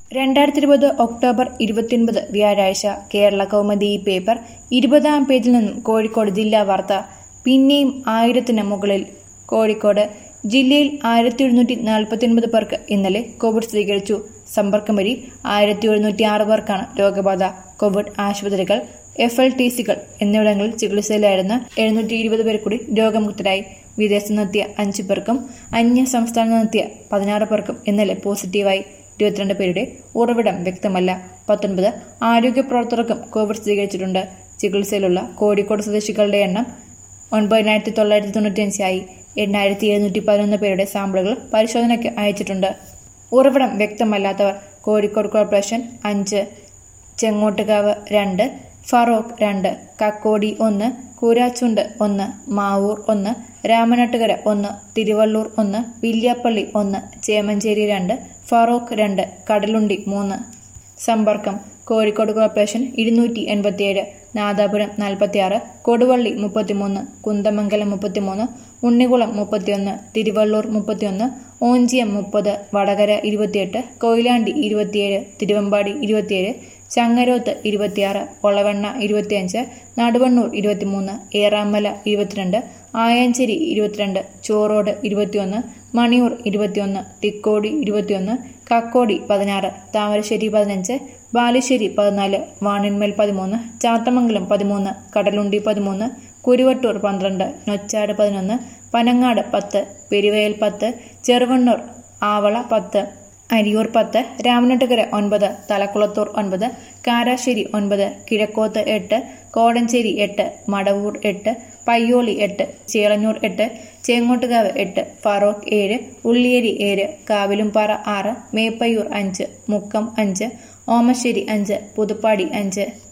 രണ്ടായിരത്തി ഇരുപത് ഒക്ടോബർ ഇരുപത്തിയൊൻപത് വ്യാഴാഴ്ച കേരള കൗമുദി പേപ്പർ ഇരുപതാം പേജിൽ നിന്നും കോഴിക്കോട് ജില്ലാ വാർത്ത പിന്നെയും ആയിരത്തിന് മുകളിൽ കോഴിക്കോട് ജില്ലയിൽ ആയിരത്തി എഴുന്നൂറ്റി നാൽപ്പത്തിയൊൻപത് പേർക്ക് ഇന്നലെ കോവിഡ് സ്ഥിരീകരിച്ചു സമ്പർക്കം വഴി ആയിരത്തി എഴുന്നൂറ്റി ആറ് പേർക്കാണ് രോഗബാധ കോവിഡ് ആശുപത്രികൾ എഫ് എൽ ടി സികൾ എന്നിവിടങ്ങളിൽ ചികിത്സയിലായിരുന്ന എഴുന്നൂറ്റി ഇരുപത് പേർ കൂടി രോഗമുക്തരായി വിദേശത്ത് നിന്നെത്തിയ അഞ്ചു പേർക്കും അന്യ സംസ്ഥാനത്ത് നിന്നെത്തിയ പതിനാറ് പേർക്കും ഇന്നലെ പോസിറ്റീവായി ഇരുപത്തിരണ്ട് പേരുടെ ഉറവിടം വ്യക്തമല്ല പത്തൊൻപത് ആരോഗ്യ പ്രവർത്തകർക്കും കോവിഡ് സ്ഥിരീകരിച്ചിട്ടുണ്ട് ചികിത്സയിലുള്ള കോഴിക്കോട് സ്വദേശികളുടെ എണ്ണം ഒൻപതിനായിരത്തി തൊള്ളായിരത്തി തൊണ്ണൂറ്റിയഞ്ചായി എണ്ണായിരത്തി എഴുന്നൂറ്റി പതിനൊന്ന് പേരുടെ സാമ്പിളുകൾ പരിശോധനയ്ക്ക് അയച്ചിട്ടുണ്ട് ഉറവിടം വ്യക്തമല്ലാത്തവർ കോഴിക്കോട് കോർപ്പറേഷൻ അഞ്ച് ചെങ്ങോട്ടുകാവ് രണ്ട് ഫറോക്ക് രണ്ട് കക്കോടി ഒന്ന് കൂരാച്ചുണ്ട് ഒന്ന് മാവൂർ ഒന്ന് രാമനാട്ടുകര ഒന്ന് തിരുവള്ളൂർ ഒന്ന് വില്യാപ്പള്ളി ഒന്ന് ചേമഞ്ചേരി രണ്ട് ഫറോക്ക് രണ്ട് കടലുണ്ടി മൂന്ന് സമ്പർക്കം കോഴിക്കോട് കോർപ്പറേഷൻ ഇരുന്നൂറ്റി എൺപത്തിയേഴ് നാദാപുരം നാൽപ്പത്തിയാറ് കൊടുവള്ളി മുപ്പത്തിമൂന്ന് കുന്തമംഗലം മുപ്പത്തിമൂന്ന് ഉണ്ണികുളം മുപ്പത്തിയൊന്ന് തിരുവള്ളൂർ മുപ്പത്തിയൊന്ന് ഓഞ്ചിയം മുപ്പത് വടകര ഇരുപത്തിയെട്ട് കൊയിലാണ്ടി ഇരുപത്തിയേഴ് തിരുവമ്പാടി ഇരുപത്തിയേഴ് ചങ്ങരോത്ത് ഇരുപത്തിയാറ് ഒളവണ്ണ ഇരുപത്തിയഞ്ച് നടുവണ്ണൂർ ഇരുപത്തിമൂന്ന് ഏറാമല ഇരുപത്തിരണ്ട് ആയഞ്ചേരി ഇരുപത്തിരണ്ട് ചോറോട് ഇരുപത്തിയൊന്ന് മണിയൂർ ഇരുപത്തിയൊന്ന് തിക്കോടി ഇരുപത്തിയൊന്ന് കക്കോടി പതിനാറ് താമരശ്ശേരി പതിനഞ്ച് ബാലുശ്ശേരി പതിനാല് വാണിന്മേൽ പതിമൂന്ന് ചാത്തമംഗലം പതിമൂന്ന് കടലുണ്ടി പതിമൂന്ന് കുരുവട്ടൂർ പന്ത്രണ്ട് നൊച്ചാട് പതിനൊന്ന് പനങ്ങാട് പത്ത് പെരുവയൽ പത്ത് ചെറുവണ്ണൂർ ആവള പത്ത് അരിയൂർ പത്ത് രാമനാട്ടുകര ഒൻപത് തലക്കുളത്തൂർ ഒൻപത് കാരാശ്ശേരി ഒൻപത് കിഴക്കോത്ത് എട്ട് കോടഞ്ചേരി എട്ട് മടവൂർ എട്ട് പയ്യോളി എട്ട് ചേളന്നൂർ എട്ട് ചേങ്ങോട്ടുകാവ് എട്ട് ഫറോക്ക് ഏഴ് ഉള്ളിയേരി ഏഴ് കാവിലുംപാറ ആറ് മേപ്പയ്യൂർ അഞ്ച് മുക്കം അഞ്ച് ഓമശ്ശേരി അഞ്ച് പുതുപ്പാടി അഞ്ച്